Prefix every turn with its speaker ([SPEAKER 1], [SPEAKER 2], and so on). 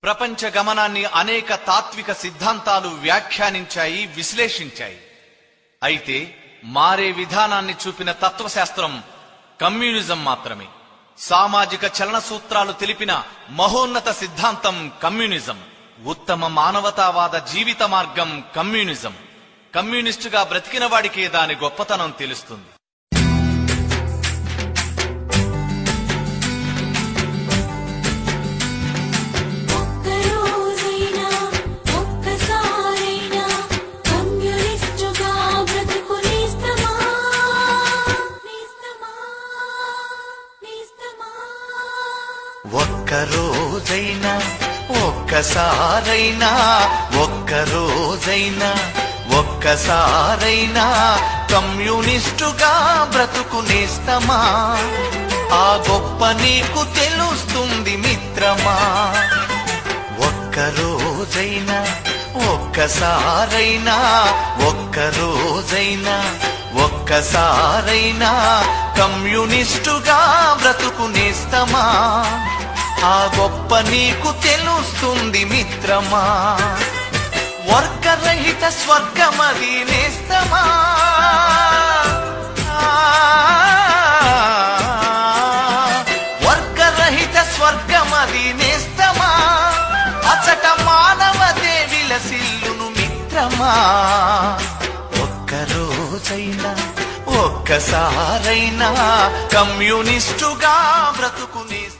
[SPEAKER 1] ప్రపంచ గమనాన్ని అనేక తాత్విక సిద్ధాంతాలు వ్యాఖ్యానించాయి విశ్లేషించాయి అయితే మారే విధానాన్ని చూపిన తత్వశాస్త్రం కమ్యూనిజం మాత్రమే సామాజిక చలన సూత్రాలు తెలిపిన మహోన్నత సిద్ధాంతం కమ్యూనిజం ఉత్తమ మానవతావాద జీవిత మార్గం కమ్యూనిజం కమ్యూనిస్టుగా బ్రతికిన వాడికే దాని గొప్పతనం తెలుస్తుంది
[SPEAKER 2] ఒక్కరోజైనా ఒక్కసారైనా కమ్యూనిస్టుగా బ్రతుకు నేస్తమా నేస్తమా నేస్తమా
[SPEAKER 1] ఒక్కరోజైనా ఒక్కసారైనా ఒక్కరోజైనా ఒక్కసారైనా కమ్యూనిస్టుగా బ్రతుకునేస్తమా ఆ గొప్ప నీకు తెలుస్తుంది మిత్రమా ఒక్కరోజైనా ఒక్కసారైనా ఒక్కరోజైనా ఒక్కసారైనా కమ్యూనిస్టుగా బ్రతుకునేస్తమా ఆ గొప్ప నీకు తెలుస్తుంది మిత్రమా వర్గరహిత స్వర్గమది నేస్తమా వర్గరహిత స్వర్గమది నేస్తమా అచట మానవ దేవిల సిల్లును మిత్రమా ఒక్కరోజైనా ఒక్కసారైనా కమ్యూనిస్టుగా బ్రతుకునేస్తా